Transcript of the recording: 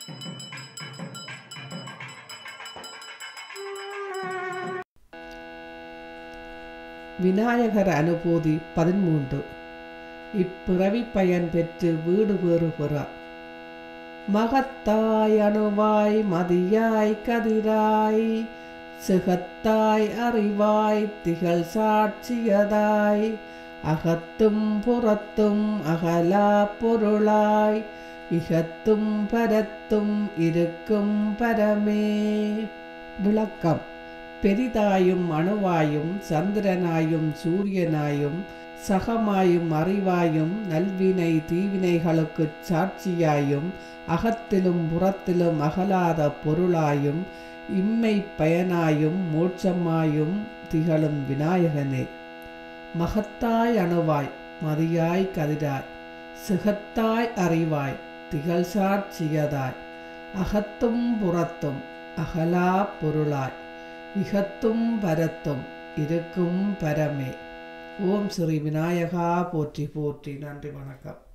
விநாயகர் அனுபூதி பதிமூன்று இப்பிறவி பயன் பெற்று வீடு பேறு பெற மகத்தாய் அணுவாய் மதியாய் கதிராய் சிகத்தாய் அறிவாய் திகழ் சாட்சியதாய் அகத்தும் புறத்தும் அகலா பொருளாய் இகத்தும் பரத்தும் இருக்கும் பரமே விளக்கம் பெரிதாயும் அணுவாயும் சந்திரனாயும் சூரியனாயும் சகமாயும் அறிவாயும் நல்வினை தீவினைகளுக்குச் சாட்சியாயும் அகத்திலும் புறத்திலும் அகலாத பொருளாயும் இம்மை பயனாயும் மோட்சமாயும் திகழும் விநாயகனே மகத்தாய் அணுவாய் மதியாய் கதிராய் சிகத்தாய் அறிவாய் திகழ் சாட்சியதாய் அகத்தும் புறத்தும் அகலா பொருளாய் இகத்தும் பரத்தும் இருக்கும் பரமே ஓம் ஸ்ரீ விநாயகா போற்றி போற்றி நன்றி வணக்கம்